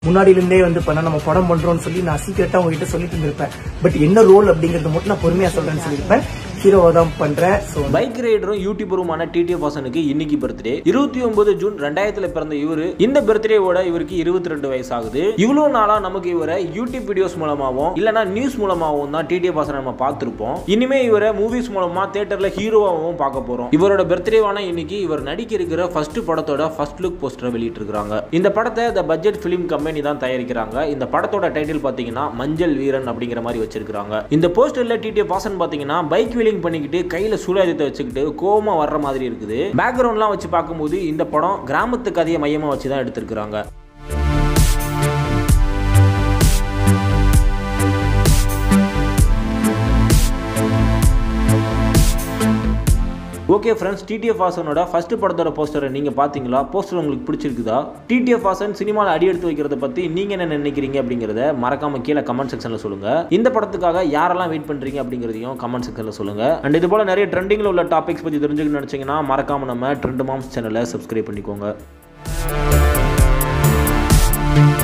முன்னாடியிலிருந்தே வந்து பண்ண நம்ம படம் பண்றோம்னு சொல்லி நான் சீக்கிரட்டா உங்ககிட்ட சொல்லிட்டு இருந்திருப்பேன் பட் என்ன ரோல் அப்படிங்கறது மட்டும் நான் பொறுமையா சொல்றேன்னு சொல்லியிருப்பேன் ஹீரோவா தான் பண்றேன் ஸோ பைக் ரைடரும் யூடியூபருமான டிடிஎஃப் வாசனுக்கு இன்னைக்கு பர்த்டே இருபத்தி ஒன்பது ஜூன் ரெண்டாயிரத்துல பிறந்த இவரு இந்த பர்த்டேவோட இவருக்கு இருபத்தி ரெண்டு வயசு ஆகுது இவ்வளவு நாளா நமக்கு இவரை யூடியூப் வீடியோஸ் மூலமாவும் இல்லனா நியூஸ் மூலமாவும் தான் டிடிஎஃப் வாசனை நம்ம பார்த்திருப்போம் இனிமே இவரை மூவிஸ் மூலமா தியேட்டர்ல ஹீரோவாவும் பார்க்க போறோம் இவரோட பர்த்டேவான இன்னைக்கு இவர் நடிக்க இருக்கிற ஃபர்ஸ்ட் படத்தோட ஃபர்ஸ்ட் லுக் போஸ்டரை வெளியிட்டிருக்காங்க இந்த படத்தை த பட்ஜெட் ஃபிலிம் கம்பெனி தான் தயாரிக்கிறாங்க இந்த படத்தோட டைட்டில் பாத்தீங்கன்னா மஞ்சள் வீரன் அப்படிங்கிற மாதிரி வச்சிருக்காங்க இந்த போஸ்டர்ல டிடிஎஃப் வாசன் பாத்தீங்கன்னா பைக் வீலிங் பண்ணிக்கிட்டு கையில சூலாயுதத்தை வச்சுக்கிட்டு கோவமா வர்ற மாதிரி இருக்குது பேக்ரவுண்ட்லாம் வச்சு பார்க்கும்போது இந்த படம் கிராமத்து கதையை மையமா வச்சு தான் எடுத்திருக்கிறாங்க ஓகே ஃப்ரெண்ட்ஸ் டிடிஎஃப் வாசனோட ஃபர்ஸ்ட் படத்தோட போஸ்டரை நீங்கள் பார்த்தீங்களா போஸ்டர் உங்களுக்கு பிடிச்சிருக்குதா டிடிஎஃப் வாசன் சினிமாவில் அடி எடுத்து வைக்கிறத பற்றி நீங்கள் என்ன நினைக்கிறீங்க அப்படிங்கிறத மறக்காம கீழே கமெண்ட் செக்ஷனில் சொல்லுங்கள் இந்த படத்துக்காக யாரெல்லாம் வெயிட் பண்ணுறீங்க அப்படிங்கிறதையும் கமெண்ட் செக்ஷனில் சொல்லுங்கள் அண்ட் இது போல் நிறைய ட்ரெண்டிங்கில் உள்ள டாபிக்ஸ் பற்றி தெரிஞ்சுக்கணும்னு நினச்சிங்கன்னா மறக்காம நம்ம ட்ரெண்ட் மாம்ஸ் சேனலை சப்ஸ்கிரைப் பண்ணிக்கோங்க